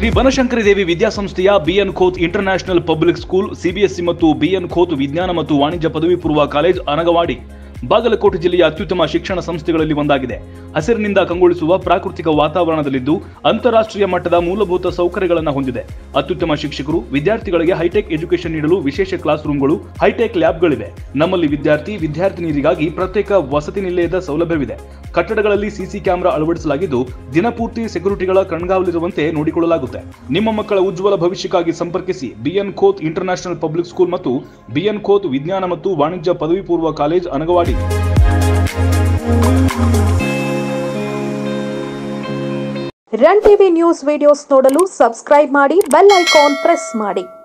ಶ್ರೀ ಬನಶಂಕರಿ ದೇವಿ ವಿದ್ಯಾಸಂಸ್ಥೆಯ BN Khot international public school CBSE ಮತ್ತು BN Khot ವಿಜ್ಞಾನ ಮತ್ತು ವಾಣಿಜ್ಯ ಪದವಿ ಪೂರ್ವ ಕಾಲೇಜ್ ಅನಗವಾಡಿ ಬಾಗಲಕೋಟೆ ಜಿಲ್ಲೆಯ ಅತ್ಯುತ್ತಮ ಶಿಕ್ಷಣ ಸಂಸ್ಥೆಗಳಲ್ಲಿ ಒಂದಾಗಿದೆ ಹಸಿರಿನಿಂದ ಕಂಗೊಳಿಸುವ ಪ್ರಾಕೃತಿಕ ವಾತಾವರಣದಲ್ಲಿದ್ದು ಅಂತಾರಾಷ್ಟ್ರೀಯ ಮಟ್ಟದ ಮೂಲಭೂತ ಸೌಕರ್ಯಗಳನ್ನು ಹೊಂದಿದೆ ಅತ್ಯುತ್ತಮ ಶಿಕ್ಷಕರು ವಿದ್ಯಾರ್ಥಿಗಳಿಗೆ ಹೈಟೆಕ್ ಎಜುಕೇಶನ್ ನೀಡಲು ವಿಶೇಷ ಕ್ಲಾಸ್ ರೂಮ್ಗಳು ಹೈಟೆಕ್ ಲ್ಯಾಬ್ಗಳಿವೆ ನಮ್ಮಲ್ಲಿ ವಿದ್ಯಾರ್ಥಿ ವಿದ್ಯಾರ್ಥಿನಿಯರಿಗಾಗಿ ಪ್ರತ್ಯೇಕ ವಸತಿ ನಿಲಯದ ಸೌಲಭ್ಯವಿದೆ ಕಟ್ಟಡಗಳಲ್ಲಿ ಸಿಸಿ ಕ್ಯಾಮೆರಾ ಅಳವಡಿಸಲಾಗಿದ್ದು ದಿನಪೂರ್ತಿ ಸೆಕ್ಯೂರಿಟಿಗಳ ಕಣ್ಗಾವಲಿರುವಂತೆ ನೋಡಿಕೊಳ್ಳಲಾಗುತ್ತೆ ನಿಮ್ಮ ಮಕ್ಕಳ ಉಜ್ವಲ ಭವಿಷ್ಯಕ್ಕಾಗಿ ಸಂಪರ್ಕಿಸಿ BN Khot international public school ಮತ್ತು ಬಿಎನ್ ಖೋತ್ ವಿಜ್ಞಾನ ಮತ್ತು ವಾಣಿಜ್ಯ ಪದವಿ ಪೂರ್ವ college Anagawadi run TV news videos ನೋಡಲು ಸಬ್ಸ್ಕ್ರೈಬ್ ಮಾಡಿ ಬೆಲ್ ಐಕಾನ್ ಪ್ರೆಸ್ ಮಾಡಿ